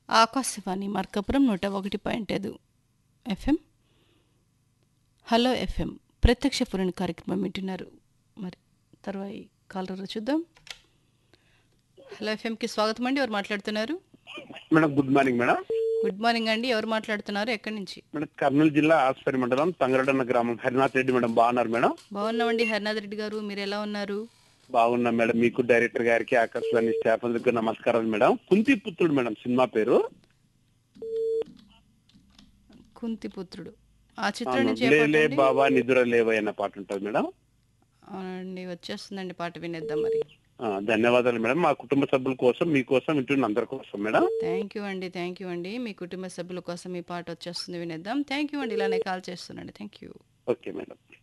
ఆకాశవాణి మార్కాపురం నూట ఒకటి పాయింట్ ఐదు ఎఫ్ఎం హలో ఎఫ్ఎం ప్రత్యక్ష పురాణ కార్యక్రమం వింటున్నారు మరి తర్వాయి కాలర్ చూద్దాం హలో ఎఫ్ఎంకి స్వాగతం అండి ఎవరు మాట్లాడుతున్నారు madam good morning madam good morning అండి ఎవరు మాట్లాడుతున్నారు ఎక్కడి నుంచి మేడం కర్నూలు జిల్లా ఆస్పరి మండలం తంగరడన్న గ్రామం హరినాథ్ రెడ్డి మేడం బాగున్నారు మేడం బాగున్నామండి హరినాథ్ రెడ్డి గారు మీరు ఎలా ఉన్నారు బాగున్నాం మేడం మీకు డైరెక్టర్ గారికి ఆకాశవాణి స్టాఫ్ అందరికీ నమస్కారాలు మేడం కుంతి పుత్రుడు మేడం సినిమా పేరు కుంతిపుత్రుడు ఆ చిత్రం నుంచి ఏ లే పాట లే అండి? బాబా నిద్ర లేవా అన్న పాట ఉంటుంది మేడం అవునండి వచ్చేస్తుందండి పాట వినేద్దాం మరి ఆ, ధన్యవాదాలు మేడం మా కుటుంబ సభ్యుల కోసం మీకోసం వింటున్న అందరి కోసం మేడం థ్యాంక్ యూ అండి థ్యాంక్ యూ అండి మీ కుటుంబ సభ్యుల కోసం ఈ పాట వచ్చేస్తుంది వినేద్దాం థ్యాంక్ యూ అండి ఇలానే కాల్ చేస్తున్నాండి థ్యాంక్ యూ ఓకే మేడం